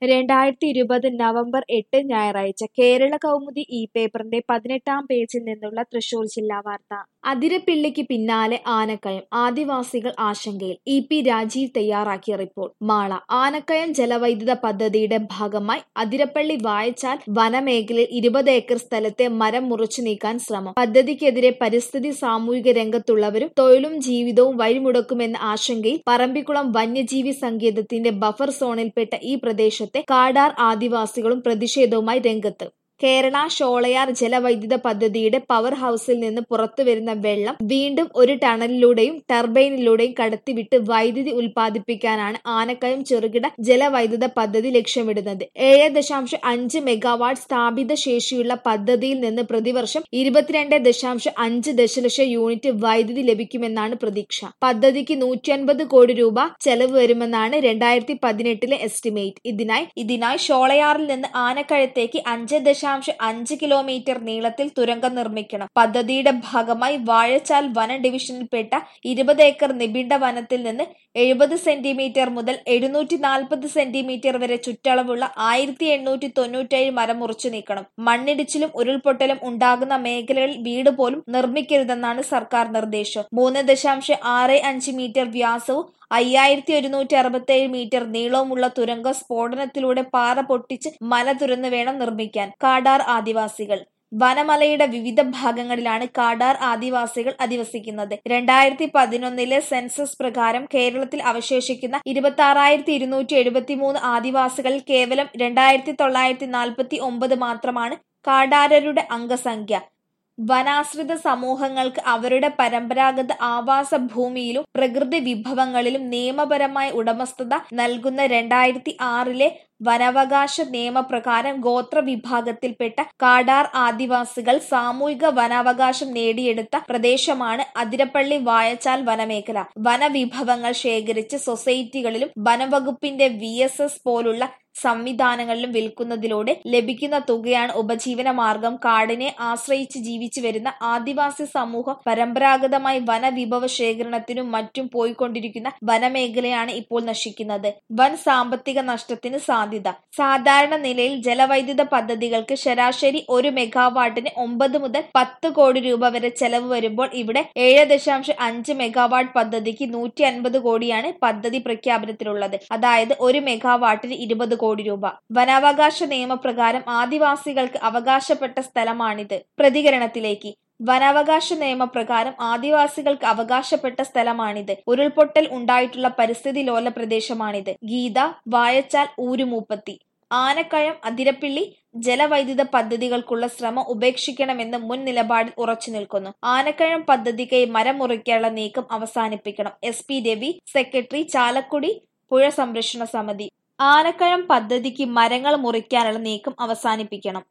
രണ്ടായിരത്തി ഇരുപത് നവംബർ എട്ട് ഞായറാഴ്ച കേരള കൗമുദി ഈ പേപ്പറിന്റെ പതിനെട്ടാം പേജിൽ നിന്നുള്ള തൃശൂർ ജില്ലാ വാർത്ത അതിരപ്പിള്ളിക്ക് പിന്നാലെ ആനക്കയം ആദിവാസികൾ ആശങ്കയിൽ ഇ പി രാജീവ് തയ്യാറാക്കിയ റിപ്പോർട്ട് മാള ആനക്കയം ജലവൈദ്യുത പദ്ധതിയുടെ ഭാഗമായി അതിരപ്പള്ളി വായച്ചാൽ വനമേഖലയിൽ ഇരുപത് ഏക്കർ സ്ഥലത്തെ മരം മുറിച്ചു നീക്കാൻ ശ്രമം പദ്ധതിക്കെതിരെ പരിസ്ഥിതി സാമൂഹിക രംഗത്തുള്ളവരും തൊഴിലും ജീവിതവും വഴിമുടക്കുമെന്ന ആശങ്കയിൽ പറമ്പിക്കുളം വന്യജീവി സങ്കേതത്തിന്റെ ബഫർ സോണിൽപ്പെട്ട ഈ പ്രദേശത്തെ കാടാർ ആദിവാസികളും പ്രതിഷേധവുമായി രംഗത്ത് കേരള ഷോളയാർ ജലവൈദ്യുത പദ്ധതിയുടെ പവർ ഹൌസിൽ നിന്ന് പുറത്തുവരുന്ന വെള്ളം വീണ്ടും ഒരു ടണലിലൂടെയും ടർബൈനിലൂടെയും കടത്തിവിട്ട് വൈദ്യുതി ഉൽപ്പാദിപ്പിക്കാനാണ് ആനക്കയം ചെറുകിട ജലവൈദ്യുത പദ്ധതി ലക്ഷ്യമിടുന്നത് ഏഴ് ദശാംശം അഞ്ച് മെഗാവാട്ട് സ്ഥാപിത ശേഷിയുള്ള പദ്ധതിയിൽ നിന്ന് പ്രതിവർഷം ഇരുപത്തിരണ്ട് ദശാംശം അഞ്ച് ദശലക്ഷം യൂണിറ്റ് വൈദ്യുതി ലഭിക്കുമെന്നാണ് പ്രതീക്ഷ പദ്ധതിക്ക് നൂറ്റി അൻപത് കോടി രൂപ ചെലവ് വരുമെന്നാണ് രണ്ടായിരത്തി പതിനെട്ടിലെ എസ്റ്റിമേറ്റ് ഇതിനായി ഇതിനായി ഷോളയാറിൽ നിന്ന് ആനക്കഴത്തേക്ക് അഞ്ച് ദശാംശം അഞ്ച് കിലോമീറ്റർ നീളത്തിൽ തുരങ്കം നിർമ്മിക്കണം പദ്ധതിയുടെ ഭാഗമായി വാഴച്ചാൽ വന ഡിവിഷനിൽപ്പെട്ട ഇരുപത് ഏക്കർ നിബിഡ വനത്തിൽ നിന്ന് എഴുപത് സെന്റിമീറ്റർ മുതൽ എഴുന്നൂറ്റി നാൽപ്പത് സെന്റിമീറ്റർ വരെ ചുറ്റളവുള്ള ആയിരത്തി എണ്ണൂറ്റി തൊണ്ണൂറ്റേഴ് മരം മുറിച്ചു നീക്കണം മണ്ണിടിച്ചിലും ഉരുൾപൊട്ടലും ഉണ്ടാകുന്ന മേഖലകളിൽ വീട് പോലും നിർമ്മിക്കരുതെന്നാണ് സർക്കാർ നിർദ്ദേശം മൂന്ന് ദശാംശം ആറ് അഞ്ച് മീറ്റർ വ്യാസവും അയ്യായിരത്തി ഒരുന്നൂറ്റി അറുപത്തേഴ് മീറ്റർ നീളവുമുള്ള തുരങ്കം സ്ഫോടനത്തിലൂടെ പാറ പൊട്ടിച്ച് മല തുറന്നു വേണം നിർമ്മിക്കാൻ കാടാർ ആദിവാസികൾ വനമലയുടെ വിവിധ ഭാഗങ്ങളിലാണ് കാടാർ ആദിവാസികൾ അധിവസിക്കുന്നത് രണ്ടായിരത്തി പതിനൊന്നിലെ സെൻസസ് പ്രകാരം കേരളത്തിൽ അവശേഷിക്കുന്ന ഇരുപത്തി ആറായിരത്തി ഇരുന്നൂറ്റി എഴുപത്തി മൂന്ന് ആദിവാസികളിൽ കേവലം രണ്ടായിരത്തി തൊള്ളായിരത്തി നാൽപ്പത്തി ഒമ്പത് മാത്രമാണ് കാടാരരുടെ അംഗസംഖ്യ വനാശ്രിത സമൂഹങ്ങൾക്ക് അവരുടെ പരമ്പരാഗത ആവാസ ഭൂമിയിലും പ്രകൃതി വിഭവങ്ങളിലും നിയമപരമായ ഉടമസ്ഥത നൽകുന്ന രണ്ടായിരത്തി ആറിലെ വനാവകാശ നിയമപ്രകാരം ഗോത്ര വിഭാഗത്തിൽപ്പെട്ട കാടാർ ആദിവാസികൾ സാമൂഹിക വനാവകാശം നേടിയെടുത്ത പ്രദേശമാണ് അതിരപ്പള്ളി വായച്ചാൽ വനമേഖല വനവിഭവങ്ങൾ ശേഖരിച്ച് സൊസൈറ്റികളിലും വനംവകുപ്പിന്റെ വി പോലുള്ള സംവിധാനങ്ങളിലും വിൽക്കുന്നതിലൂടെ ലഭിക്കുന്ന തുകയാണ് ഉപജീവന മാർഗം കാടിനെ ആശ്രയിച്ച് ജീവിച്ചു വരുന്ന ആദിവാസി സമൂഹം പരമ്പരാഗതമായി വനവിഭവ ശേഖരണത്തിനും മറ്റും പോയിക്കൊണ്ടിരിക്കുന്ന വനമേഖലയാണ് ഇപ്പോൾ നശിക്കുന്നത് വൻ സാമ്പത്തിക നഷ്ടത്തിന് സാധ്യത സാധാരണ നിലയിൽ ജലവൈദ്യുത പദ്ധതികൾക്ക് ശരാശരി ഒരു മെഗാവാട്ടിന് ഒമ്പത് മുതൽ പത്ത് കോടി രൂപ വരെ ചെലവ് വരുമ്പോൾ ഇവിടെ ഏഴ് ദശാംശം അഞ്ച് മെഗാവാട്ട് പദ്ധതിക്ക് നൂറ്റി അൻപത് കോടിയാണ് പദ്ധതി പ്രഖ്യാപനത്തിലുള്ളത് അതായത് ഒരു മെഗാവാട്ടിന് ഇരുപത് കോടി രൂപ വനാവകാശ നിയമപ്രകാരം ആദിവാസികൾക്ക് അവകാശപ്പെട്ട സ്ഥലമാണിത് പ്രതികരണത്തിലേക്ക് വനാവകാശ നിയമപ്രകാരം ആദിവാസികൾക്ക് അവകാശപ്പെട്ട സ്ഥലമാണിത് ഉരുൾപൊട്ടൽ ഉണ്ടായിട്ടുള്ള പരിസ്ഥിതി ലോല പ്രദേശമാണിത് ഗീത വായച്ചാൽ ഊരുമൂപ്പത്തി ആനക്കയം അതിരപ്പിള്ളി ജലവൈദ്യുത പദ്ധതികൾക്കുള്ള ശ്രമം ഉപേക്ഷിക്കണമെന്ന് മുൻ നിലപാടിൽ ഉറച്ചു നിൽക്കുന്നു ആനക്കയം പദ്ധതിക്കായി മരം മുറിക്കാനുള്ള നീക്കം അവസാനിപ്പിക്കണം S P Ravi secretary Chalakudy പുഴ സംരക്ഷണ സമിതി ആനക്കയം പദ്ധതിക്ക് മരങ്ങൾ മുറിക്കാനുള്ള നീക്കം അവസാനിപ്പിക്കണം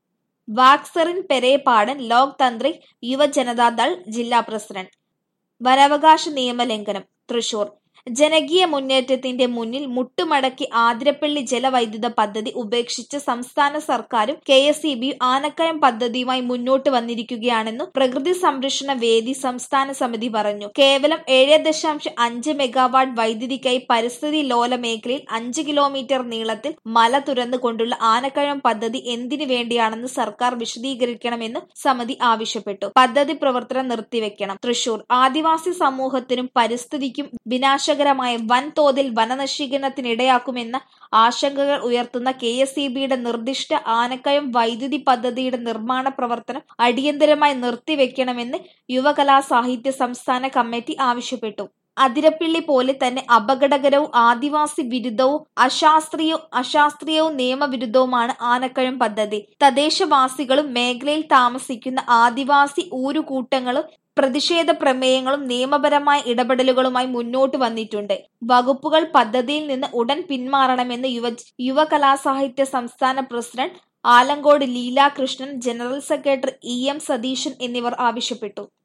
വാക്സറിൻ പെരേപാടൻ ലോക് തന്ത്രിക് യുവജനതാദൾ ജില്ലാ പ്രസിഡന്റ് വനാവകാശ നിയമലംഘനം തൃശൂർ ജനകീയ മുന്നേറ്റത്തിന്റെ മുന്നിൽ മുട്ടുമടക്കി ആതിരപ്പള്ളി ജലവൈദ്യുത പദ്ധതി ഉപേക്ഷിച്ച് സംസ്ഥാന സർക്കാരും കെ എസ് ഇ ബിയും ആനക്കയം പദ്ധതിയുമായി മുന്നോട്ട് വന്നിരിക്കുകയാണെന്നും പ്രകൃതി സംരക്ഷണ വേദി സംസ്ഥാന സമിതി പറഞ്ഞു കേവലം ഏഴ് ദശാംശം അഞ്ച് മെഗാവാട്ട് വൈദ്യുതിക്കായി പരിസ്ഥിതി ലോല മേഖലയിൽ അഞ്ച് കിലോമീറ്റർ നീളത്തിൽ മല തുറന്നുകൊണ്ടുള്ള ആനക്കയം പദ്ധതി എന്തിനു വേണ്ടിയാണെന്ന് സർക്കാർ വിശദീകരിക്കണമെന്നും സമിതി ആവശ്യപ്പെട്ടു പദ്ധതി പ്രവർത്തനം നിർത്തിവെക്കണം തൃശൂർ ആദിവാസി സമൂഹത്തിനും പരിസ്ഥിതിക്കും വിനാശ വിനാശകരമായ വൻതോതിൽ വനനശീകരണത്തിനിടയാക്കുമെന്ന ആശങ്കകൾ ഉയർത്തുന്ന കെ എസ് ഇ ബിയുടെ നിർദ്ദിഷ്ട ആനക്കയം വൈദ്യുതി പദ്ധതിയുടെ നിർമ്മാണ പ്രവർത്തനം അടിയന്തരമായി നിർത്തിവെക്കണമെന്ന് യുവകലാ സാഹിത്യ സംസ്ഥാന കമ്മിറ്റി ആവശ്യപ്പെട്ടു അതിരപ്പിള്ളി പോലെ തന്നെ അപകടകരവും ആദിവാസി വിരുദ്ധവും അശാസ്ത്രീയവും അശാസ്ത്രീയവും നിയമവിരുദ്ധവുമാണ് ആനക്കയം പദ്ധതി തദ്ദേശവാസികളും മേഖലയിൽ താമസിക്കുന്ന ആദിവാസി ഊരുകൂട്ടങ്ങളും പ്രതിഷേധ പ്രമേയങ്ങളും നിയമപരമായ ഇടപെടലുകളുമായി മുന്നോട്ട് വന്നിട്ടുണ്ട് വകുപ്പുകൾ പദ്ധതിയിൽ നിന്ന് ഉടൻ പിന്മാറണമെന്ന് യുവ യുവകലാസാഹിത്യ സംസ്ഥാന president Alankode Leelakrishnan general secretary E M Satheesan എന്നിവർ ആവശ്യപ്പെട്ടു